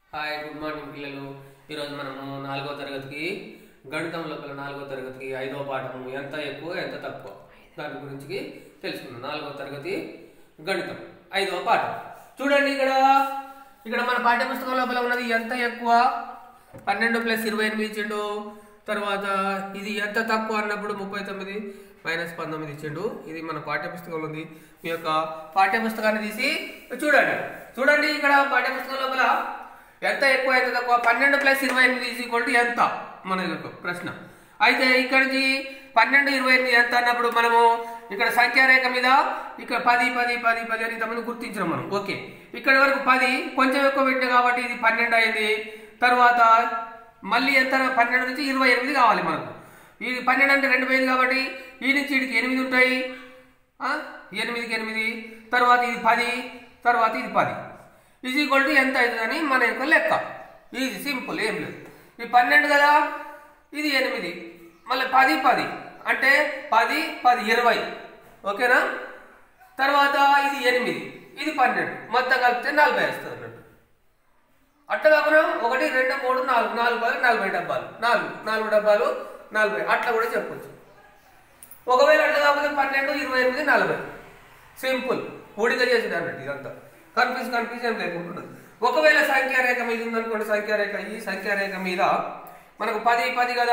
Hi good morning పిల్లలు ఈరోజు మనము నాలుగో తరగతికి గణితం లోపల నాలుగో తరగతికి ఐదో పాఠం ఎంత ఎక్కువ ఎంత తక్కువ దాని గురించి తెలుసుకుందాం నాలుగో తరగతి గణితం ఐదవ పాఠం చూడండి ఇక్కడ ఇక్కడ మన పాఠ్యపుస్తకం లోపల ఉన్నది ఎంత ఎక్కువ పన్నెండు ప్లస్ ఇరవై ఎనిమిది ఇచ్చిండు తర్వాత ఇది ఎంత తక్కువ అన్నప్పుడు ముప్పై తొమ్మిది మైనస్ పంతొమ్మిది ఇచ్చిండు ఇది మన పాఠ్యపుస్తకంలో ఉంది మీ యొక్క పాఠ్యపుస్తకాన్ని తీసి చూడండి చూడండి ఇక్కడ పాఠ్యపుస్తకం లోపల ఎంత ఎక్కువ ఎంత తక్కువ పన్నెండు ప్లస్ ఇరవై ఎనిమిది ఈజ్ ఈక్వల్ టు ఎంత మన యొక్క ప్రశ్న అయితే ఇక్కడ నుంచి పన్నెండు ఇరవై ఎనిమిది ఎంత అన్నప్పుడు మనము ఇక్కడ సంఖ్యారేఖ మీద ఇక్కడ పది పది పది పది అని ఇంతమంది గుర్తించినాం మనం ఓకే ఇక్కడ వరకు పది కొంచెం ఎక్కువ పెట్టిన కాబట్టి ఇది పన్నెండు అయింది తర్వాత మళ్ళీ ఎంత పన్నెండు నుంచి ఇరవై ఎనిమిది కావాలి మనకు ఈ పన్నెండు అంటే రెండు పోయింది కాబట్టి ఈ నుంచి వీడికి ఎనిమిది ఉంటాయి ఆ? ఎనిమిదికి ఎనిమిది తర్వాత ఇది పది తర్వాత ఇది పది ఈజ్ ఈక్వల్ టు ఎంత అవుతుందని మన యొక్క లెక్క ఇది సింపుల్ ఏం లేదు ఈ పన్నెండు కదా ఇది ఎనిమిది మళ్ళీ పది పది అంటే పది పది ఇరవై ఓకేనా తర్వాత ఇది ఎనిమిది ఇది పన్నెండు మొత్తం కలిపితే నలభై వస్తుంది అన్నట్టు అట్లా కాకుండా ఒకటి రెండు మూడు నాలుగు నాలుగు పది నలభై డబ్బాలు నాలుగు నాలుగు డబ్బాలు నలభై అట్లా కూడా చెప్పొచ్చు ఒకవేళ అట్లా కాకపోతే పన్నెండు ఇరవై ఎనిమిది నలభై సింపుల్ ఊడిగా చేసింది అన్నట్టు ఇదంతా కన్ఫ్యూజ్ కన్ఫ్యూజన్ లేకుండా ఒకవేళ సంఖ్యారేఖ మీద ఉందనుకోండి సంఖ్యారేఖ ఈ సంఖ్యారేఖ మీద మనకు పది పది కదా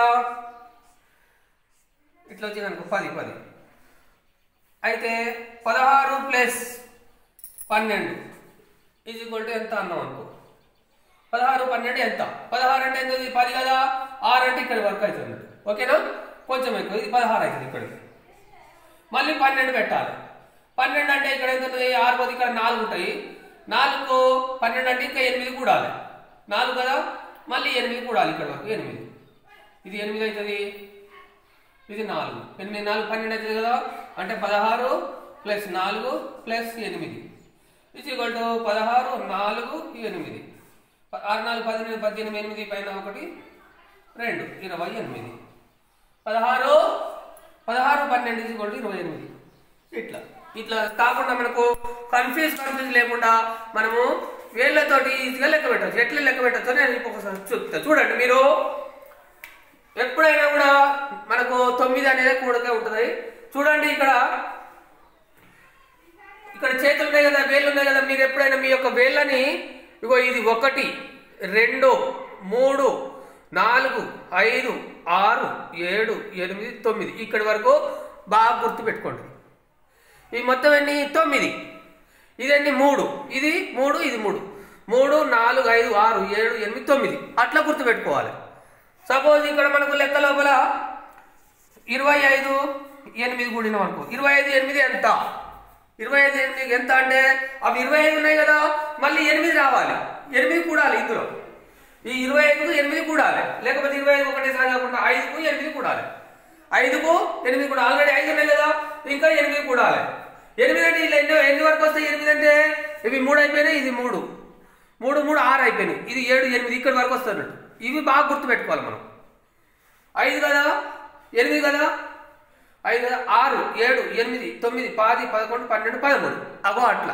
ఇట్లా వచ్చింది అనుకో పది పది అయితే పదహారు ప్లస్ పన్నెండు ఇది ఈక్వల్ టు ఎంత అన్నాం అనుకో పదహారు పన్నెండు ఎంత పదహారు అంటే ఎంత ఇది పది కదా ఆరు అంటే ఇక్కడ వరకు అవుతుంది అన్నట్టు. ఓకేనా కొంచెం ఎక్కువ ఇది పదహారు అవుతుంది ఇక్కడికి మళ్ళీ పన్నెండు పెట్టాలి పన్నెండు అంటే ఇక్కడ ఎంత ఉంటుంది ఆరు పది ఇక్కడ నాలుగు ఉంటాయి నాలుగు పన్నెండు అంటే ఇంకా ఎనిమిది కూడాలి నాలుగు కదా మళ్ళీ ఎనిమిది కూడాలి ఇక్కడ వరకు ఎనిమిది ఇది ఎనిమిది అవుతుంది ఇది నాలుగు ఎనిమిది నాలుగు పన్నెండు అవుతుంది కదా అంటే పదహారు ప్లస్ నాలుగు ప్లస్ ఎనిమిది ఇది ఈక్వల్ టు పదహారు నాలుగు ఎనిమిది ప- ఆరు నాలుగు పద్దెనిమిది పద్దెనిమిది ఎనిమిది పైన ఒకటి రెండు ఇరవై ఎనిమిది పదహారు పదహారు పన్నెండు ఇది కూడా ఇరవై ఎనిమిది ఇట్లా ఇట్లా కాకుండా మనకు కన్ఫ్యూజ్ కన్ఫ్యూజ్ లేకుండా మనము వేళ్ళతోటి ఈజీగా లెక్క పెట్టచ్చు ఎట్లా లెక్క పెట్టచ్చు నేను ఇప్పుడు ఒకసారి చూపుతా చూడండి మీరు ఎప్పుడైనా కూడా మనకు తొమ్మిది అనేది కూడక ఉంటుంది చూడండి ఇక్కడ ఇక్కడ చేతులు ఉన్నాయి కదా వేళ్ళు ఉన్నాయి కదా మీరు ఎప్పుడైనా మీ యొక్క వేళ్ళని ఇగో ఇది ఒకటి రెండు మూడు నాలుగు ఐదు ఆరు ఏడు ఎనిమిది తొమ్మిది ఇక్కడి వరకు బాగా గుర్తుపెట్టుకోండి ఈ మొత్తం ఎన్ని తొమ్మిది ఇదన్నీ మూడు ఇది మూడు ఇది మూడు మూడు నాలుగు ఐదు ఆరు ఏడు ఎనిమిది తొమ్మిది అట్లా గుర్తుపెట్టుకోవాలి సపోజ్ ఇక్కడ మనకు లెక్క లోపల ఇరవై ఐదు ఎనిమిది కూడిన అనుకో ఇరవై ఐదు ఎనిమిది ఎంత ఇరవై ఐదు ఎనిమిది ఎంత అంటే అవి ఇరవై ఐదు ఉన్నాయి కదా మళ్ళీ ఎనిమిది రావాలి ఎనిమిది కూడాలి ఇందులో ఈ ఇరవై ఐదుకు ఎనిమిది కూడాలి లేకపోతే ఇరవై ఐదు ఒకటేసారి కాకుండా ఐదుకు ఎనిమిది కూడాలి ఐదుకు ఎనిమిది కూడా ఆల్రెడీ ఐదు ఉన్నాయి కదా ఇంకా ఎనిమిది కూడాలి ఎనిమిది అంటే ఇలా ఎన్ని ఎన్ని వరకు వస్తాయి ఎనిమిది అంటే ఇవి మూడు అయిపోయినాయి ఇది మూడు మూడు మూడు ఆరు అయిపోయినాయి ఇది ఏడు ఎనిమిది ఇక్కడి వరకు వస్తుంది అన్నట్టు ఇవి బాగా గుర్తుపెట్టుకోవాలి మనం ఐదు కదా ఎనిమిది కదా ఐదు కదా ఆరు ఏడు ఎనిమిది తొమ్మిది పది పదకొండు పన్నెండు పదమూడు అగో అట్లా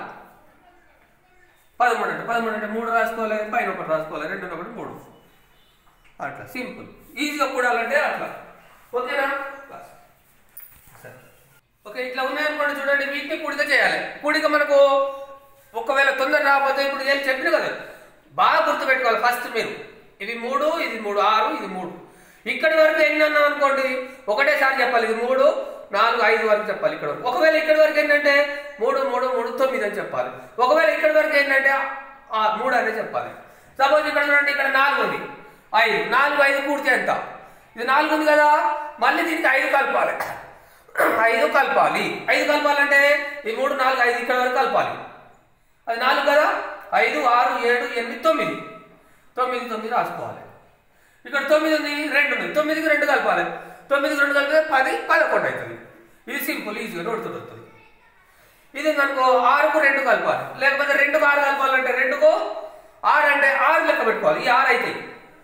పదమూడు అంటే పదమూడు అంటే మూడు రాసుకోవాలి పైన ఒకటి రాసుకోవాలి రెండు ఒకటి మూడు అట్లా సింపుల్ ఈజీగా కూడాలంటే అట్లా ఓకేనా బస్. సరే. ఓకే ఇట్లా ఉన్నాయనుకోండి చూడండి వీటిని కూడిక చేయాలి కూడిక మనకు ఒకవేళ తొందర రాకపోతే ఇప్పుడు ఏం చెప్పిన కదా బాగా గుర్తుపెట్టుకోవాలి ఫస్ట్ మీరు ఇది మూడు ఇది మూడు ఆరు ఇది మూడు ఇక్కడి వరకు ఎన్ని అన్నాం అనుకోండి ఒకటేసారి చెప్పాలి ఇది మూడు నాలుగు ఐదు వరకు చెప్పాలి ఇక్కడ వరకు ఒకవేళ ఇక్కడి వరకు ఏంటంటే మూడు మూడు మూడు తొమ్మిది అని చెప్పాలి ఒకవేళ ఇక్కడి వరకు ఏంటంటే ఆ, మూడు అనే చెప్పాలి సపోజ్ ఇక్కడ చూడండి ఇక్కడ నాలుగు ఉంది ఐదు నాలుగు ఐదు కూడితే ఎంత ఇది నాలుగు ఉంది కదా మళ్ళీ దీనికి ఐదు కలపాలి ఐదు కలపాలి ఐదు కలపాలంటే ఈ మూడు నాలుగు ఐదు ఇక్కడ వరకు కలపాలి అది నాలుగు కదా ఐదు ఆరు ఏడు ఎనిమిది తొమ్మిది తొమ్మిది తొమ్మిది రాసుకోవాలి ఇక్కడ తొమ్మిది ఉంది రెండు ఉంది తొమ్మిదికి రెండు కలపాలి తొమ్మిదికి రెండు కలిపితే పది పదకొండు అవుతుంది ఇది సింపుల్ ఈజీగా నోడుతూ వస్తుంది ఇది మనకు ఆరుకు రెండు కలపాలి లేకపోతే రెండుకు ఆరు కలపాలంటే రెండుకు ఆరు అంటే ఆరు లెక్క పెట్టుకోవాలి ఈ ఆరు అవుతాయి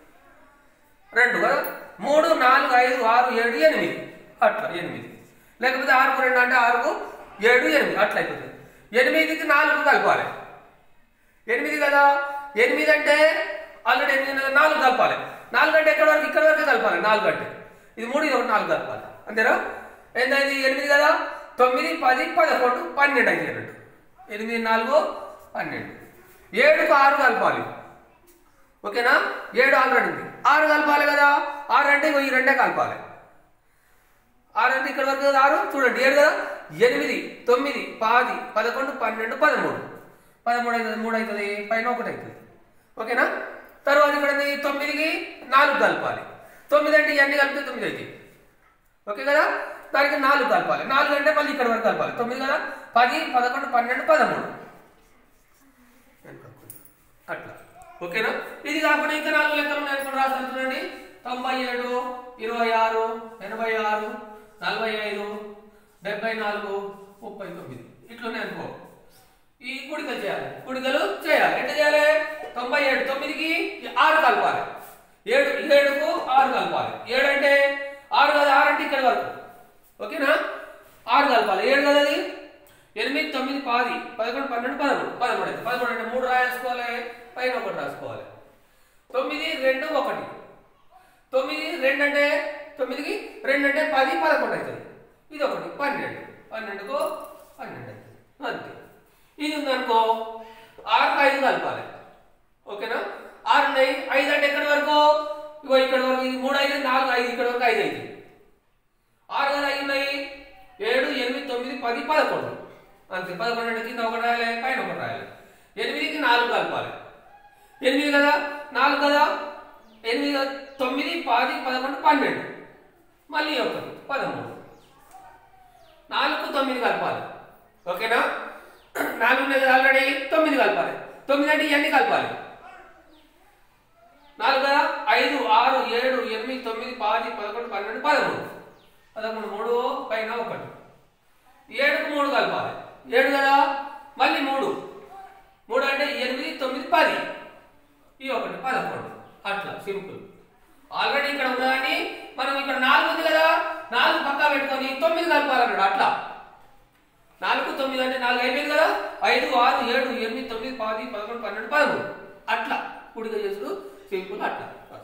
రెండు కదా మూడు నాలుగు ఐదు ఆరు ఏడు ఎనిమిది అట్లా ఎనిమిది లేకపోతే ఆరుకు రెండు అంటే ఆరుకు ఏడు ఎనిమిది అట్లా అయిపోతుంది ఎనిమిదికి నాలుగు కలపాలి ఎనిమిది కదా ఎనిమిది అంటే ఆల్రెడీ ఎనిమిది ఉన్నది నాలుగు కలపాలి నాలుగు అంటే ఎక్కడ వరకు ఇక్కడ వరకే కలపాలి నాలుగు అంటే ఇది మూడు ఇది ఒకటి నాలుగు కలపాలి అంతేనా ఏంటది ఎనిమిది కదా తొమ్మిది పది పదకొండు పన్నెండు అయితే అన్నట్టు ఎనిమిది నాలుగు పన్నెండు ఏడుకు ఆరు కలపాలి ఓకేనా ఏడు ఆల్రెడీ ఉంది ఆరు కలపాలి కదా ఆరు అంటే ఇగో ఈ రెండే కలపాలి ఆరు అంటే ఇక్కడ వరకు కదా ఆరు చూడండి ఏడు కదా ఎనిమిది తొమ్మిది పది పదకొండు పన్నెండు పదమూడు పదమూడు అవుతుంది మూడు అవుతుంది పైన ఒకటి అవుతుంది ఓకేనా తర్వాత ఇక్కడ ఉంది తొమ్మిదికి నాలుగు కలపాలి తొమ్మిది అంటే ఇవన్నీ కలిపితే తొమ్మిది అవుతాయి ఓకే కదా దానికి నాలుగు కలపాలి నాలుగు అంటే మళ్ళీ ఇక్కడ వరకు కలపాలి తొమ్మిది కదా పది పదకొండు పన్నెండు పదమూడు అట్లా ఓకేనా ఇది కాకుండా ఇంకా నాలుగు లెక్కలు ఉన్నాయి ఇప్పుడు రాస్తాను చూడండి తొంభై ఏడు ఇరవై ఆరు ఎనభై ఆరు నలభై ఐదు డెబ్బై నాలుగు ముప్పై తొమ్మిది ఇట్లున్నాయి అనుకో ఈ కుడికలు చేయాలి కుడికలు చేయాలి ఎట్లా చేయాలి తొంభై ఏడు తొమ్మిదికి ఆరు కలపాలి ఏడు ఏడుకు ఆరు కలపాలి ఏడు అంటే ఆరు కదా ఆరు అంటే ఇక్కడ వరకు ఓకేనా ఆరు కలపాలి ఏడు కదా అది ఎనిమిది తొమ్మిది పది పదకొండు పన్నెండు పదమూడు పదమూడు అయితే పదమూడు అంటే మూడు రాసుకోవాలి పైన ఒకటి రాసుకోవాలి తొమ్మిది రెండు ఒకటి తొమ్మిది రెండు అంటే తొమ్మిదికి రెండు అంటే పది పదకొండు అవుతుంది ఇది ఒకటి పన్నెండు పన్నెండుకు పన్నెండు అవుతుంది అంతే ఇది ఉందనుకో ఆరుకు ఐదు కలపాలి ఓకేనా ఆరు ఉన్నాయి ఐదు అంటే ఎక్కడి వరకు ఇగో ఇక్కడ వరకు ఇది మూడు ఐదు నాలుగు ఐదు ఇక్కడ వరకు ఐదు అవుతుంది ఆరు కదా ఐదు ఉన్నాయి ఏడు ఎనిమిది తొమ్మిది పది పదకొండు అంతే పదకొండు అంటే కింద ఒకటి రాయాలి పైన ఒకటి రాయాలి ఎనిమిదికి నాలుగు కలపాలి ఎనిమిది కదా నాలుగు కదా ఎనిమిది కదా, తొమ్మిది పది పదకొండు పన్నెండు మళ్ళీ ఒకటి పదమూడు నాలుగు తొమ్మిది కలపాలి ఓకేనా నాలుగు ఉన్నాయి కదా ఆల్రెడీ తొమ్మిది కలపాలి తొమ్మిది అంటే ఇవన్నీ కలపాలి నాలుగు కదా ఐదు ఆరు ఏడు ఎనిమిది తొమ్మిది పది పదకొండు పన్నెండు పదమూడు పదకొండు మూడు పైన ఒకటి ఏడుకు మూడు కలపాలి ఏడు కదా మళ్ళీ మూడు మూడు అంటే ఎనిమిది తొమ్మిది పది ఈ ఒకటి పదకొండు అట్లా సింపుల్ ఆల్రెడీ ఇక్కడ ఉన్నదాన్ని మనం ఇక్కడ నాలుగు ఉంది కదా నాలుగు పక్కా పెట్టుకొని తొమ్మిది కలపాలన్నాడు అట్లా నాలుగు తొమ్మిది అంటే నాలుగు అయిపోయింది కదా ఐదు ఆరు ఏడు ఎనిమిది తొమ్మిది పది పదకొండు పన్నెండు పదమూడు అట్లా కుడిగా చేసుడు సింపుల్ అట్లా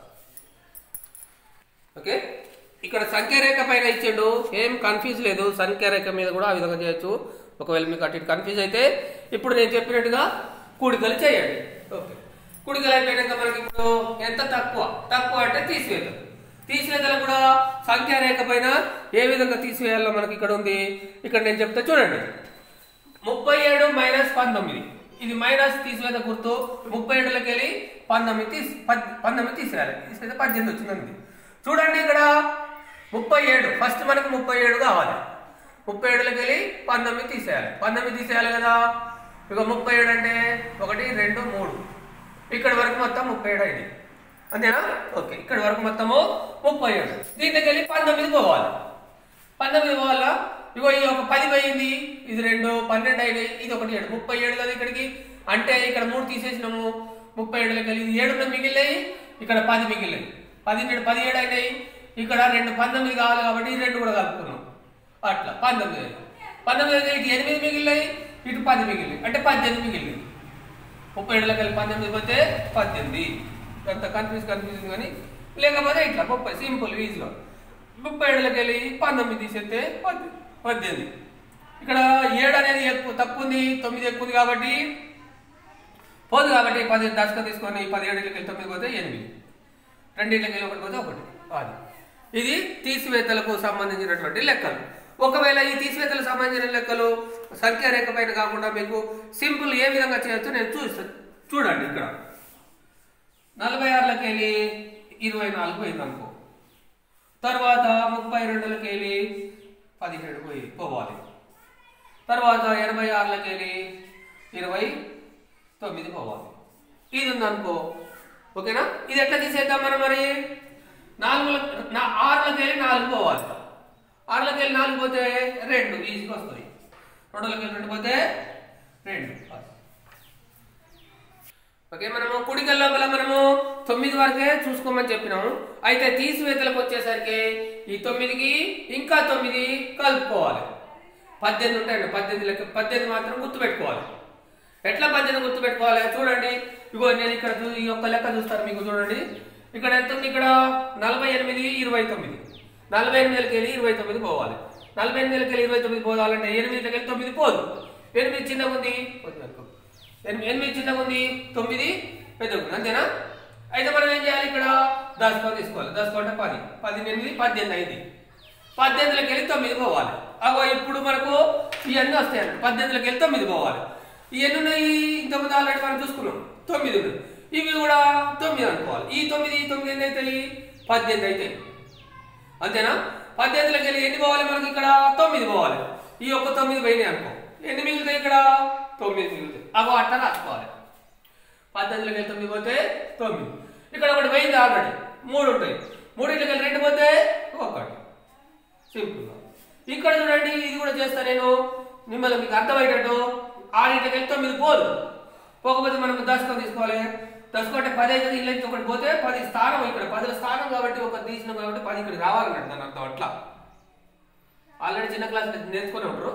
ఓకే ఇక్కడ సంఖ్యారేఖ పైన ఇచ్చాడు ఏం కన్ఫ్యూజ్ లేదు సంఖ్యారేఖ మీద కూడా ఆ విధంగా చేయొచ్చు ఒకవేళ మీకు అటు ఇటు కన్ఫ్యూజ్ అయితే ఇప్పుడు నేను చెప్పినట్టుగా కూడికలు చేయండి ఓకే కూడికలు అయిపోయాక మనకి ఇప్పుడు ఎంత తక్కువ తక్కువ అంటే తీసివేత తీసివేతలు కూడా సంఖ్యారేఖ పైన ఏ విధంగా తీసివేయాలో మనకి ఇక్కడ ఉంది ఇక్కడ నేను చెప్తా చూడండి ముప్పై ఏడు మైనస్ పంతొమ్మిది ఇది మైనస్ తీసివేత గుర్తు ముప్పై ఏడులోకి వెళ్ళి పంతొమ్మిది తీసి పద్- పంతొమ్మిది తీసివేయాలి తీసివేత పద్దెనిమిది వచ్చిందండి చూడండి ఇక్కడ ముప్పై ఏడు ఫస్ట్ మనకు ముప్పై ఏడు కావాలి ముప్పై ఏడులోకి వెళ్ళి పంతొమ్మిది తీసేయాలి పంతొమ్మిది తీసేయాలి కదా ఇక ముప్పై ఏడు అంటే ఒకటి రెండు మూడు ఇక్కడ వరకు మొత్తం ముప్పై ఏడు అయింది అంతేనా ఓకే ఇక్కడ వరకు మొత్తము ముప్పై ఏడు దీంట్లోకి వెళ్ళి పంతొమ్మిది పోవాలి పంతొమ్మిది పోవాలా ఇగో ఈ ఒక పది పోయింది ఇది రెండు పన్నెండు అయినాయి ఇది ఒకటి ఏడు ముప్పై ఏడు కదా ఇక్కడికి అంటే ఇక్కడ మూడు తీసేసినాము ముప్పై ఏడులోకి వెళ్ళి ఇది ఏడున్న మిగిలినాయి ఇక్కడ పది మిగిలినాయి పది రెండు పదిహేడు అయినాయి ఇక్కడ రెండు పంతొమ్మిది కావాలి కాబట్టి ఈ రెండు కూడా కలుపుకున్నాం అట్లా పంతొమ్మిది అయినాయి. పంతొమ్మిది అయితే ఇటు ఎనిమిది మిగిలినాయి ఇటు పది మిగిలినాయి అంటే పద్దెనిమిది మిగిలినాయి ముప్పై ఏడులోకి వెళ్ళి పంతొమ్మిది పోతే పద్దెనిమిది అంత కన్ఫ్యూజ్ కన్ఫ్యూజింగ్ కానీ లేకపోతే ఇట్లా ముప్పై సింపుల్ ఈజీగా ముప్పై ఏడులోకి వెళ్ళి పంతొమ్మిది తీసేస్తే పద్దె పద్దెనిమిది ఇక్కడ ఏడు అనేది ఎక్కువ తక్కువ ఉంది తొమ్మిది ఎక్కువ ఉంది కాబట్టి పోదు కాబట్టి పది దశక తీసుకొని పదిహేడులకి వెళ్ళి తొమ్మిది పోతే ఎనిమిది రెండింటికి వెళ్ళి ఒకటి పోతే ఒకటి అది ఇది తీసివేతలకు సంబంధించినటువంటి లెక్కలు ఒకవేళ ఈ తీసివేతలకు సంబంధించిన లెక్కలు సంఖ్యారేఖ పైన కాకుండా మీకు సింపుల్ ఏ విధంగా చేయొచ్చో నేను చూస్తాను చూడండి ఇక్కడ నలభై ఆరులకి వెళ్ళి ఇరవై నాలుగు పోయింది అనుకో తర్వాత ముప్పై రెండులకి వెళ్ళి పదిహేడు పోయి పోవాలి తర్వాత ఎనభై ఆరులకి వెళ్ళి ఇరవై తొమ్మిది పోవాలి ఇది ఉందనుకో ఓకేనా ఇది ఎట్లా తీసేద్దాం మనం మరి నాలుగు నా ఆరులకి వెళ్ళి నాలుగు పోవాలి ఆరులకి వెళ్ళి నాలుగు పోతే రెండు ఈజీగా వస్తుంది రెండులకి వెళ్ళి రెండు పోతే రెండు ఓకే మనము కుడికల్ లోపల మనము తొమ్మిది వరకే చూసుకోమని చెప్పినాము అయితే తీసివేతలకు వచ్చేసరికి ఈ తొమ్మిదికి ఇంకా తొమ్మిది కలుపుకోవాలి పద్దెనిమిది ఉంటాయండి పద్దెనిమిది లెక్క పద్దెనిమిది మాత్రం గుర్తుపెట్టుకోవాలి ఎట్లా పద్దెనిమిది గుర్తుపెట్టుకోవాలి చూడండి ఇగో నేను ఇక్కడ చూ- ఈ యొక్క లెక్క చూస్తాను మీకు చూడండి ఇక్కడ ఎంత ఉంది ఇక్కడ నలభై ఎనిమిది ఇరవై తొమ్మిది నలభై ఎనిమిదికి వెళ్ళి ఇరవై తొమ్మిది పోవాలి నలభై ఎనిమిదికి వెళ్ళి ఇరవై తొమ్మిది పోవాలంటే ఎనిమిదికి వెళ్ళి తొమ్మిది పోదు ఎనిమిది చిన్నగా ఉంది ఎనిమిది ఎనిమిది చిన్నగా ఉంది తొమ్మిది పెద్దగా ఉంది అంతేనా అయితే మనం ఏం చేయాలి ఇక్కడ దశకం తీసుకోవాలి దశకం అంటే పది పది ఎనిమిది పద్దెనిమిది అయింది పద్దెనిమిదిలోకి వెళ్ళి తొమ్మిది పోవాలి అగో ఇప్పుడు మనకు ఇవన్నీ వస్తాయండి పద్దెనిమిదిలోకి వెళ్ళి తొమ్మిది పోవాలి ఇవన్నీ ఉన్నాయి ఇంతకుముందు ఆల్రెడీ మనం చూసుకున్నాం తొమ్మిది ఉన్నాయి ఇవి కూడా తొమ్మిది అనుకోవాలి ఈ తొమ్మిది ఈ తొమ్మిది ఎన్ని అవుతాయి పద్దెనిమిది అవుతాయి అంతేనా పద్దెనిమిదిలోకి వెళ్ళి ఎన్ని పోవాలి మనకి ఇక్కడ తొమ్మిది పోవాలి ఈ ఒక్క తొమ్మిది పోయినాయి అనుకో ఎన్ని మిగులుతాయి ఇక్కడ తొమ్మిది మిగులుతాయి అగో అట్లా రాసుకోవాలి పద్దెనిమిదిలోకి వెళ్ళి తొమ్మిది పోతే తొమ్మిది ఇక్కడ ఒకటి పోయింది ఆల్రెడీ మూడు ఉంటాయి మూడింటికి వెళ్ళి రెండు పోతే ఒకటి సింపుల్ ఇక్కడ చూడండి ఇది కూడా చేస్తా నేను మిమ్మల్ని మీకు అర్థమయ్యేటట్టు ఆరింటికి వెళ్ళి తొమ్మిది పోదు పోకపోతే మనం దశకం తీసుకోవాలి దశకం అంటే పది అయితే ఇల్లు అయితే ఒకటి పోతే పది స్థానం ఇక్కడ పదుల స్థానం కాబట్టి ఒక తీసినాం కాబట్టి పది ఇక్కడ రావాలన్నట్టు దాని అర్థం అట్లా ఆల్రెడీ చిన్న క్లాస్ నేర్చుకుని ఉంటారు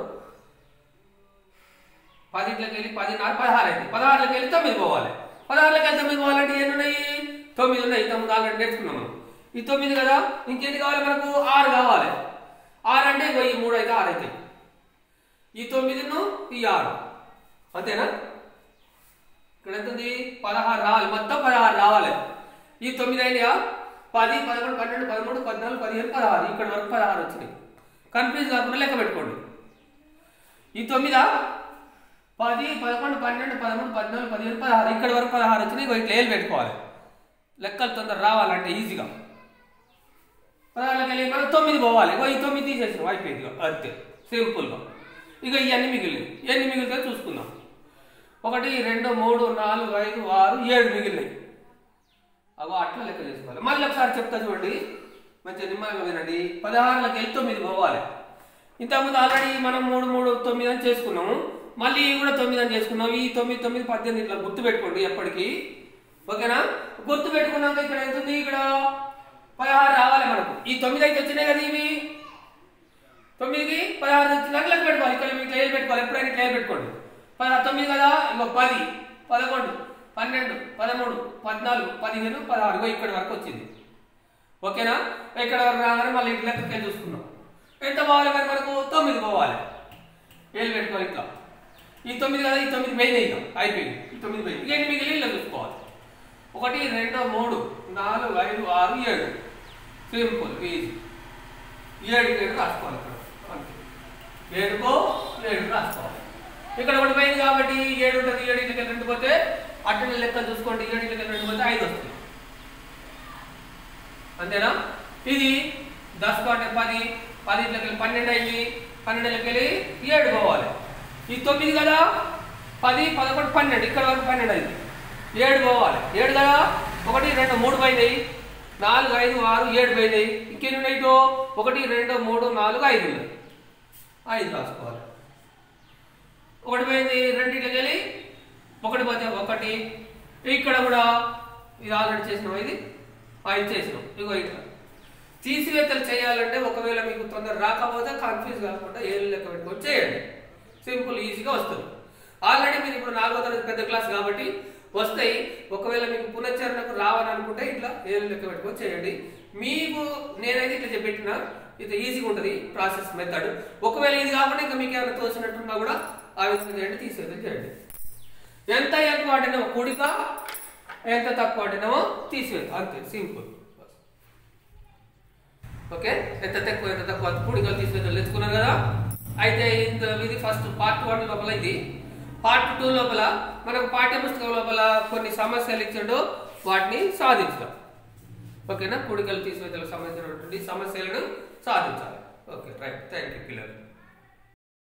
పదింట్లోకి వెళ్ళి పదిన్నర పదహారు అయింది పదహారులోకి వెళ్ళి తొమ్మిది పోవాలి పదహారులోకి వెళ్ళి తొమ్మిది పోవాలంటే ఎన్ని ఉన్నాయి తొమ్మిది ఉన్నాయి తొమ్మిది ఆల్రెడీ నేర్చుకున్నాం మనం ఈ తొమ్మిది కదా ఇంకెన్ని కావాలి మనకు ఆరు కావాలి ఆరు అంటే ఇగో ఈ మూడు అయితే ఆరు అవుతాయి ఈ తొమ్మిదిను ఈ ఆరు అంతేనా ఇక్కడ ఎంత ఉంది పదహారు రావాలి మొత్తం పదహారు రావాలి ఈ తొమ్మిది అయినాయా పది పదకొండు పన్నెండు పదమూడు పద్నాలుగు పదిహేను పదహారు ఇక్కడ వరకు పదహారు వచ్చినాయి కన్ఫ్యూజ్ కాకుండా లెక్క పెట్టుకోండి ఈ తొమ్మిదా పది పదకొండు పన్నెండు పదమూడు పద్నాలుగు పదిహేను పదహారు ఇక్కడ వరకు పదహారు వచ్చినాయి ఇగో ఇట్లా ఏలు పెట్టుకోవాలి లెక్కలు తొందర రావాలంటే ఈజీగా పదహారులోకి వెళ్ళి మనం తొమ్మిది పోవాలి ఇగో ఈ తొమ్మిది తీసేసినాం అయిపోయింది ఇగో అంతే సింపుల్గా ఇక ఇవన్నీ మిగిలినాయి ఎన్ని మిగిలితే చూసుకుందాం ఒకటి రెండు మూడు నాలుగు ఐదు ఆరు ఏడు మిగిలినాయి అగో అట్లా లెక్క చేసుకోవాలి మళ్ళీ ఒకసారి చెప్తా చూడండి మంచిగా నిమ్మలంగా వినండి పదహారులకు వెళ్ళి తొమ్మిది పోవాలి ఇంతకుముందు ఆల్రెడీ మనం మూడు మూడు తొమ్మిది అని చేసుకున్నాము మళ్ళీ ఇవి కూడా తొమ్మిది అని చేసుకున్నాం ఈ తొమ్మిది తొమ్మిది పద్దెనిమిది ఇట్లా గుర్తు పెట్టుకోండి ఎప్పటికీ ఓకేనా గుర్తు పెట్టుకున్నాక ఇక్కడ ఎంత ఉంది ఇక్కడ పదహారు రావాలి మనకు ఈ తొమ్మిది అయితే వచ్చినాయి కదా ఇవి తొమ్మిదికి పదహారు వచ్చినాక లెక్క పెట్టుకోవాలి ఇక్కడ మీకు క్లియర్ పెట్టుకోవాలి ఎప్పుడైనా క్లియర్ పెట్టుకోండి పదహారు తొమ్మిది కదా ఇంకో పది పదకొండు పన్నెండు పదమూడు పద్నాలుగు పదిహేను పదహారు ఇగో ఇక్కడి వరకు వచ్చింది ఓకేనా ఇక్కడ వరకు రాగానే మళ్ళీ ఇంటి లెక్కకి వెళ్ళి చూసుకుందాం ఎంత పోవాలి మరి మనకు తొమ్మిది పోవాలి ఏళ్ళు పెట్టుకోవాలి ఇట్లా ఈ తొమ్మిది కదా ఈ తొమ్మిది పోయినాయి ఇక అయిపోయింది ఈ తొమ్మిది పోయింది ఇక ఎన్ని మిగిలి ఇలా చూసుకోవాలి ఒకటి రెండు మూడు నాలుగు ఐదు ఆరు ఏడు సింపుల్ ఈజీ ఏడు ఏడు రాసుకోవాలి ఇక్కడ అంతే ఏడుకో ఏడు రాసుకోవాలి ఇక్కడ ఒకటి పోయింది కాబట్టి ఏడు ఉంటుంది ఏడు ఇళ్ళకి రెండు పోతే అటు లెక్క చూసుకోండి ఏడు ఇళ్ళకి రెండు పోతే ఐదు వస్తుంది అంతేనా ఇది దశకు అంటే పది పది ఇళ్ళకి వెళ్ళి పన్నెండు అయింది పన్నెండులకి వెళ్ళి ఏడు పోవాలి ఈ తొమ్మిది కదా పది పదకొండు పన్నెండు ఇక్కడ వరకు పన్నెండు అయింది ఏడు పోవాలి ఏడు కదా ఒకటి రెండు మూడు పోయినాయి నాలుగు ఐదు ఆరు ఏడు పోయినాయి ఇంకెన్ని ఉన్నాయి ఇటు? ఒకటి రెండు మూడు నాలుగు ఐదు ఉన్నాయి ఐదు రాసుకోవాలి ఒకటి పోయింది రెండింటికి వెళ్ళి ఒకటి పోతే ఒకటి ఇక్కడ కూడా ఇది ఆల్రెడీ చేసినాం ఇది ఐదు చేసినాం ఇగో ఇక్కడ తీసివేతలు చేయాలంటే ఒకవేళ మీకు తొందర రాకపోతే కన్ఫ్యూజ్ కాకుండా ఏళ్ళు లెక్క పెట్టుకొని చేయండి సింపుల్ ఈజీగా వస్తుంది ఆల్రెడీ మీరు ఇప్పుడు నాలుగో తరగతి పెద్ద క్లాస్ కాబట్టి వస్తాయి ఒకవేళ మీకు పునశ్చరణకు రావని అనుకుంటే ఇట్లా ఏళ్ళు లెక్క పెట్టుకొని చేయండి మీకు నేనైతే ఇట్లా చెప్పెట్టిన ఇది ఈజీగా ఉంటుంది ప్రాసెస్ మెథడ్ ఒకవేళ ఇది కాకుండా ఇంకా మీకు ఏమైనా తోచినట్టున్నా కూడా ఆ విధంగా చేయండి తీసేది చేయండి ఎంత ఎక్కువ ఆడినామో కూడిక ఎంత తక్కువ ఆడినామో తీసివేది అంతే సింపుల్ ఓకే ఎంత తక్కువ ఎంత తక్కువ కూడికలు తీసివేతలు తెచ్చుకున్నారు కదా అయితే ఇంత ఇది ఫస్ట్ పార్ట్ వన్ లోపల ఇది పార్ట్ టూ లోపల మనకు పాఠ్య పుస్తకం లోపల కొన్ని సమస్యలు ఇచ్చాడు వాటిని సాధించడం ఓకేనా కూడికలు తీసివేతలకు సంబంధించినటువంటి సమస్యలను సాధించాలి ఓకే రైట్ థ్యాంక్ యూ పిల్లలు